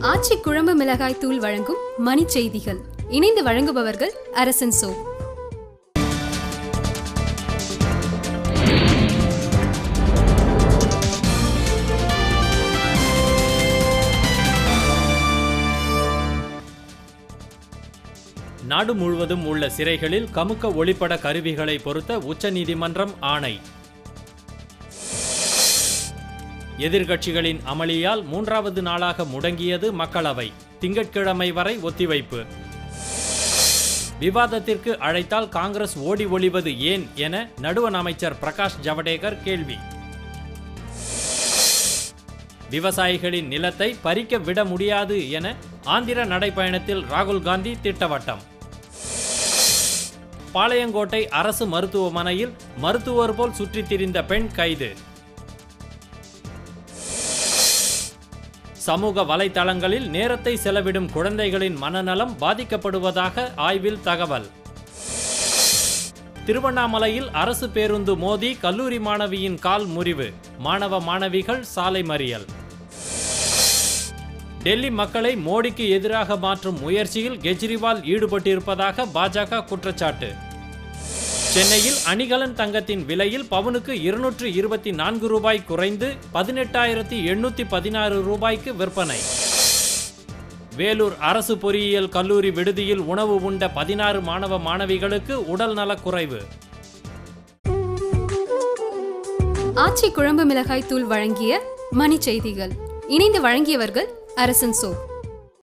ஆச்சி குழம்பு மிளகாய் தூள் வழங்கும் மணி செய்திகள் இணைந்து வழங்குபவர்கள் அரசன் சோ நாடு முழுவதும் உள்ள சிறைகளில் கமுக்க ஒளிப்பட கருவிகளை பொருத்த உச்சநீதிமன்றம் ஆணை எதிர்க்கட்சிகளின் அமளியால் மூன்றாவது நாளாக முடங்கியது மக்களவை திங்கட்கிழமை வரை ஒத்திவைப்பு விவாதத்திற்கு அழைத்தால் காங்கிரஸ் ஓடி ஒளிவது ஏன் என நடுவண் அமைச்சர் பிரகாஷ் ஜவடேகர் கேள்வி விவசாயிகளின் நிலத்தை பறிக்க விட முடியாது என ஆந்திர நடைப்பயணத்தில் ராகுல் காந்தி திட்டவட்டம் பாளையங்கோட்டை அரசு மருத்துவமனையில் மருத்துவர் போல் சுற்றித் திரிந்த பெண் கைது சமூக வலைதளங்களில் நேரத்தை செலவிடும் குழந்தைகளின் மனநலம் பாதிக்கப்படுவதாக ஆய்வில் தகவல் திருவண்ணாமலையில் அரசு பேருந்து மோதி கல்லூரி மாணவியின் கால் முறிவு மாணவ மாணவிகள் சாலை மறியல் டெல்லி மக்களை மோடிக்கு எதிராக மாற்றும் முயற்சியில் கெஜ்ரிவால் ஈடுபட்டிருப்பதாக பாஜக குற்றச்சாட்டு சென்னையில் அணிகலன் தங்கத்தின் விலையில் பவுனுக்கு இருநூற்று இருபத்தி நான்கு ரூபாய் குறைந்து பதினெட்டாயிரத்தி எண்ணூத்தி பதினாறு ரூபாய்க்கு விற்பனை வேலூர் அரசு பொறியியல் கல்லூரி விடுதியில் உணவு உண்ட பதினாறு மாணவ மாணவிகளுக்கு உடல் நலக்குறைவு ஆச்சி குழம்பு மிளகாய் தூள் வழங்கிய மணி செய்திகள் இணைந்து வழங்கியவர்கள் அரசன் சோ